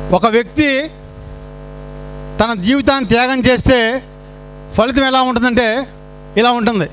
ఒక వ్యక్తి తన జీవితాన్ని త్యాగం చేస్తే ఫలితం ఎలా ఉంటుందంటే ఇలా ఉంటుంది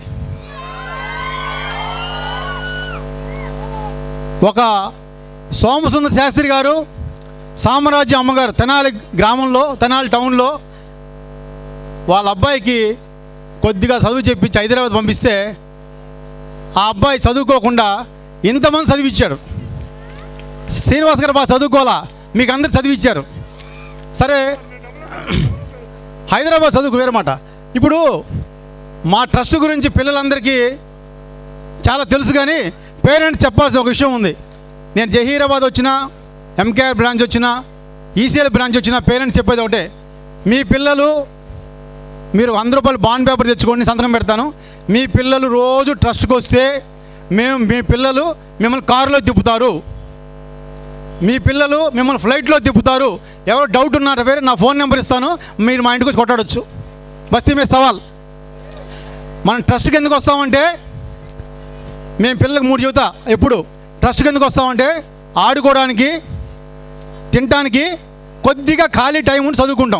ఒక సోమసుందర శాస్త్రి గారు సామ్రాజ్య అమ్మగారు తెనాలి గ్రామంలో తెనాలి టౌన్లో వాళ్ళ అబ్బాయికి కొద్దిగా చదువు చెప్పించి హైదరాబాద్ పంపిస్తే ఆ అబ్బాయి చదువుకోకుండా ఇంతమంది చదివించాడు శ్రీనివాస్ గారు బాగా చదువుకోవాలా మీకు అందరు చదివించారు సరే హైదరాబాద్ చదువుకు వేరే మాట ఇప్పుడు మా ట్రస్ట్ గురించి పిల్లలందరికీ చాలా తెలుసు కానీ పేరెంట్స్ చెప్పాల్సిన ఒక విషయం ఉంది నేను జహీరాబాద్ వచ్చినా ఎంకేఆర్ బ్రాంచ్ వచ్చినా ఈసీఎల్ బ్రాంచ్ వచ్చినా పేరెంట్స్ చెప్పేది ఒకటే మీ పిల్లలు మీరు వంద రూపాయలు బాండ్ పేపర్ తెచ్చుకోండి సంతకం పెడతాను మీ పిల్లలు రోజు ట్రస్ట్కి వస్తే మేము మీ పిల్లలు మిమ్మల్ని కారులో తిప్పుతారు మీ పిల్లలు మిమ్మల్ని ఫ్లైట్లో తిప్పుతారు ఎవరు డౌట్ ఉన్నారో వేరే నా ఫోన్ నెంబర్ ఇస్తాను మీరు మా ఇంటికి వచ్చి కొట్టాడొచ్చు బస్తీ మీద సవాల్ మనం ట్రస్ట్కి ఎందుకు వస్తామంటే మేము పిల్లలకు మూడు చెబుతా ఎప్పుడు ట్రస్ట్కి ఎందుకు వస్తామంటే ఆడుకోవడానికి తినటానికి కొద్దిగా ఖాళీ టైం ఉండి చదువుకుంటాం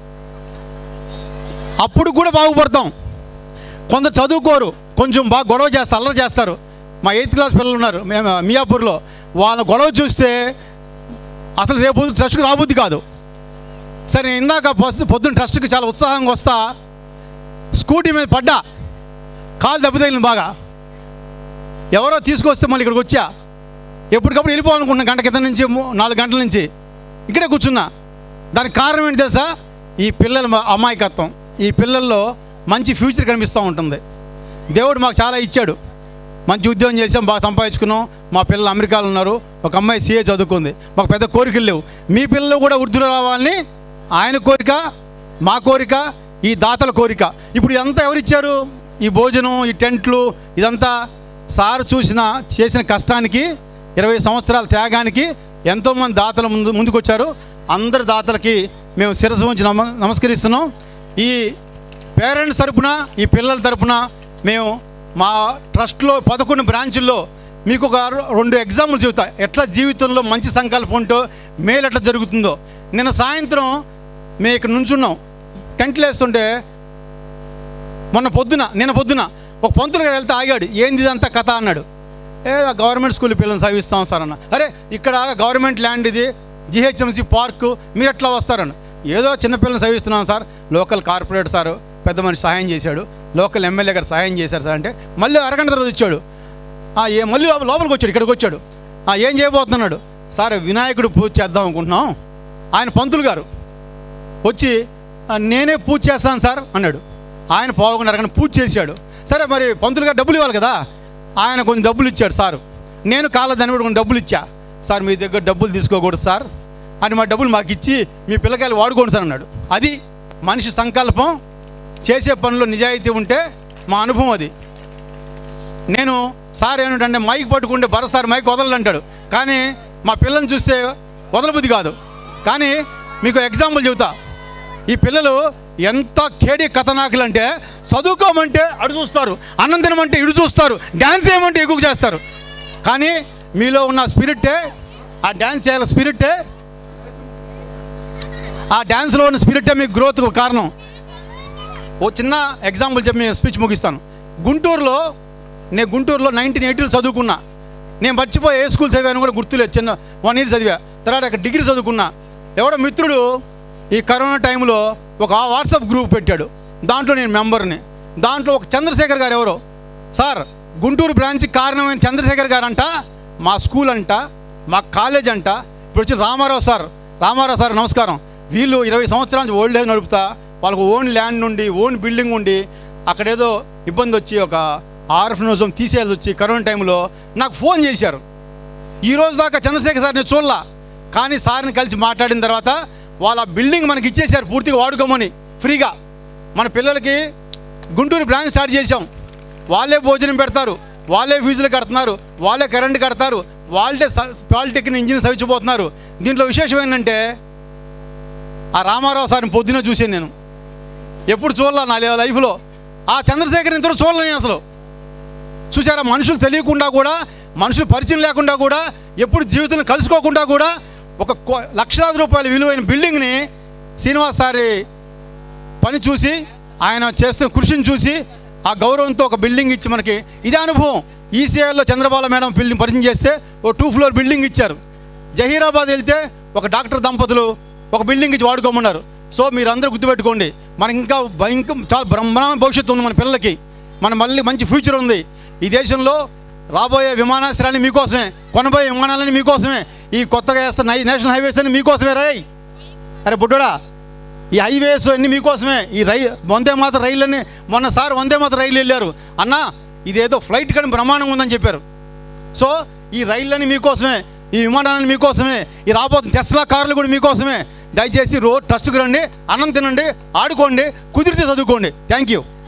అప్పుడు కూడా బాగుపడతాం కొందరు చదువుకోరు కొంచెం బాగా గొడవ చేస్తారు అల్లరి చేస్తారు మా ఎయిత్ క్లాస్ పిల్లలు ఉన్నారు మేము మియాపూర్లో వాళ్ళ గొడవ చూస్తే అసలు రేపు ట్రస్ట్కి రాబుద్ది కాదు సరే నేను ఇందాక పొద్దు పొద్దున్న ట్రస్ట్కి చాలా ఉత్సాహంగా వస్తా స్కూటీ మీద పడ్డా కాలు దెబ్బతగిలింది బాగా ఎవరో తీసుకొస్తే మళ్ళీ ఇక్కడికి వచ్చా ఎప్పటికప్పుడు వెళ్ళిపోవాలనుకుంటున్నా గంట క్రితం నుంచి మూ- నాలుగు గంటల నుంచి ఇక్కడే కూర్చున్నా దానికి కారణం ఏంటి తెలుసా ఈ పిల్లల మ- అమాయకత్వం ఈ పిల్లల్లో మంచి ఫ్యూచర్ కనిపిస్తూ ఉంటుంది దేవుడు మాకు చాలా ఇచ్చాడు మంచి ఉద్యోగం చేసాం బాగా సంపాదించుకున్నాం మా పిల్లలు అమెరికాలో ఉన్నారు ఒక అమ్మాయి సీఏ చదువుకుంది మాకు పెద్ద కోరికలు లేవు మీ పిల్లలు కూడా వృద్ధులు రావాలని ఆయన కోరిక మా కోరిక ఈ దాతల కోరిక ఇప్పుడు ఇదంతా ఎవరిచ్చారు ఈ భోజనం ఈ టెంట్లు ఇదంతా సార్ చూసిన చేసిన కష్టానికి ఇరవై సంవత్సరాల త్యాగానికి ఎంతోమంది దాతలు ముందు ముందుకొచ్చారు అందరి దాతలకి మేము శిరస్సు ఉంచి నమ నమస్కరిస్తున్నాం ఈ పేరెంట్స్ తరపున ఈ పిల్లల తరపున మేము మా ట్రస్ట్లో పదకొండు బ్రాంచుల్లో మీకు ఒక రెండు ఎగ్జాంపుల్ చెబుతా ఎట్లా జీవితంలో మంచి సంకల్పం ఉంటో మేలు ఎట్లా జరుగుతుందో నిన్న సాయంత్రం మేము ఇక్కడ నుంచున్నాం టెంట్లు వేస్తుంటే మొన్న పొద్దున నిన్న పొద్దున ఒక పంతులు గారు వెళ్తే ఆగాడు ఏంది ఇదంతా కథ అన్నాడు ఏ గవర్నమెంట్ స్కూల్ పిల్లల్ని చదివిస్తాం సార్ అన్న అరే ఇక్కడ గవర్నమెంట్ ల్యాండ్ ఇది జిహెచ్ఎంసీ పార్కు మీరు ఎట్లా వస్తారన్న ఏదో చిన్నపిల్లల్ని చదివిస్తున్నాం సార్ లోకల్ కార్పొరేట్ సార్ పెద్ద మనిషి సహాయం చేశాడు లోకల్ ఎమ్మెల్యే గారు సహాయం చేశారు సార్ అంటే మళ్ళీ అరగంట తర్వాత వచ్చాడు "ఆ, ఏ మళ్ళీ లోప- లోపలికి వచ్చాడు ఇక్కడికి వచ్చాడు "ఆ, ఏం చేయబోతున్నాడు సార్ వినాయకుడు పూజ చేద్దాం అనుకుంటున్నాం ఆయన పంతులు గారు వచ్చి "ఆ, నేనే పూజ చేస్తాను సార్ అన్నాడు ఆయన పోకుండా అరగంట పూజ చేశాడు సరే మరి పంతులు గారు డబ్బులు ఇవ్వాలి కదా ఆయన కొంచెం డబ్బులు ఇచ్చాడు సార్ నేను కాళ్ళ దాన్ని కూడా కొంచెం డబ్బులు ఇచ్చా సార్ మీ దగ్గర డబ్బులు తీసుకోకూడదు సార్ అని మా డబ్బులు మాకు ఇచ్చి మీ పిల్లకాయలు వాడుకోండి సార్ అన్నాడు అది మనిషి సంకల్పం చేసే పనిలో నిజాయితీ ఉంటే మా అనుభవం అది నేను సార్ ఏమిటంటే మైక్ పట్టుకుంటే భరత్ సార్ మైక్ వదలంటాడు కానీ మా పిల్లల్ని చూస్తే వదలబుద్ధి కాదు కానీ మీకు ఎగ్జాంపుల్ చెబుతా ఈ పిల్లలు ఎంత కేడి కథనాకులు అంటే చదువుకోమంటే అడు చూస్తారు అన్నం తినమంటే ఇడు చూస్తారు డ్యాన్స్ చేయమంటే ఎక్కువ చేస్తారు కానీ మీలో ఉన్న స్పిరిట్టే ఆ డ్యాన్స్ చేయాల స్పిరిట్టే ఆ డ్యాన్స్లో ఉన్న స్పిరిట్టే మీకు గ్రోత్కు కారణం ఓ చిన్న ఎగ్జాంపుల్ చెప్పి నేను స్పీచ్ ముగిస్తాను గుంటూరులో నేను గుంటూరులో నైన్టీన్ ఎయిటీలో చదువుకున్నా నేను మర్చిపోయి ఏ స్కూల్ చదివాను కూడా గుర్తులేదు చిన్న వన్ ఇయర్ చదివా తర్వాత అక్కడ డిగ్రీ చదువుకున్నా ఎవడో మిత్రుడు ఈ కరోనా టైంలో ఒక వాట్సాప్ గ్రూప్ పెట్టాడు దాంట్లో నేను మెంబర్ని దాంట్లో ఒక చంద్రశేఖర్ గారు ఎవరో సార్ గుంటూరు బ్రాంచ్ కారణమైన చంద్రశేఖర్ గారు అంట మా స్కూల్ అంట మా కాలేజ్ అంట ఇప్పుడు వచ్చి రామారావు సార్ రామారావు సార్ నమస్కారం వీళ్ళు ఇరవై సంవత్సరాల నుంచి ఓల్డ్ ఏజ్ నడుపుతా వాళ్ళకు ఓన్ ల్యాండ్ నుండి ఓన్ బిల్డింగ్ ఉండి అక్కడేదో ఇబ్బంది వచ్చి ఒక ఆర్ఫనోజం తీసేయాల్సి వచ్చి కరోనా టైంలో నాకు ఫోన్ చేశారు ఈ రోజు దాకా చంద్రశేఖర్ సార్ని చూడలా కానీ సార్ని కలిసి మాట్లాడిన తర్వాత వాళ్ళ బిల్డింగ్ మనకి ఇచ్చేసారు పూర్తిగా వాడుకోమని ఫ్రీగా మన పిల్లలకి గుంటూరు బ్రాంచ్ స్టార్ట్ చేసాం వాళ్ళే భోజనం పెడతారు వాళ్ళే ఫీజులు కడుతున్నారు వాళ్ళే కరెంట్ కడతారు వాళ్ళే స- పాలిటెక్నిక్ ఇంజనీర్ చదివించబోతున్నారు దీంట్లో విశేషం ఏంటంటే ఆ రామారావు సార్ని పొద్దున చూసాను నేను ఎప్పుడు చూడలే నా లై- లైఫ్లో ఆ చంద్రశేఖర్ ఇంతలో చూడలే నేను అసలు చూసారా మనుషులు తెలియకుండా కూడా మనుషులు పరిచయం లేకుండా కూడా ఎప్పుడు జీవితంలో కలుసుకోకుండా కూడా ఒక కో- లక్షలాది రూపాయల విలువైన బిల్డింగ్ని శ్రీనివాస్ సారి పని చూసి ఆయన చేస్తున్న కృషిని చూసి ఆ గౌరవంతో ఒక బిల్డింగ్ ఇచ్చి మనకి ఇదే అనుభవం ఈసీఐలో చంద్రబాల మేడం బిల్డింగ్ పరిచయం చేస్తే ఓ టూ ఫ్లోర్ బిల్డింగ్ ఇచ్చారు జహీరాబాద్ వెళ్తే ఒక డాక్టర్ దంపతులు ఒక బిల్డింగ్ ఇచ్చి వాడుకోమన్నారు సో మీరందరూ గుర్తుపెట్టుకోండి మనకి ఇంకా భ- ఇంకా చాలా బ్రహ్మాండమైన భవిష్యత్తు ఉంది మన పిల్లలకి మన మళ్ళీ మంచి ఫ్యూచర్ ఉంది ఈ దేశంలో రాబోయే విమానాశ్రయాన్ని మీకోసమే కొనబోయే విమానాలని మీకోసమే ఈ కొత్తగా వేస్తున్న ఈ నేషనల్ హైవేస్ అన్ని మీకోసమే రాయ్ అరే బుడ్డోడా ఈ హైవేస్ అన్ని మీకోసమే ఈ రై వందే మాత రైళ్ళని మొన్న సార్ వందే మాత రైలు వెళ్ళారు అన్నా ఇదేదో ఫ్లైట్ కానీ బ్రహ్మాండంగా ఉందని చెప్పారు సో ఈ రైళ్ళని మీకోసమే ఈ విమానాలని మీకోసమే ఈ రాబోతున్న టెస్లా కార్లు కూడా మీకోసమే దయచేసి రోడ్ ట్రస్ట్కి రండి అన్నం తినండి ఆడుకోండి కుదిరితే చదువుకోండి థ్యాంక్ యూ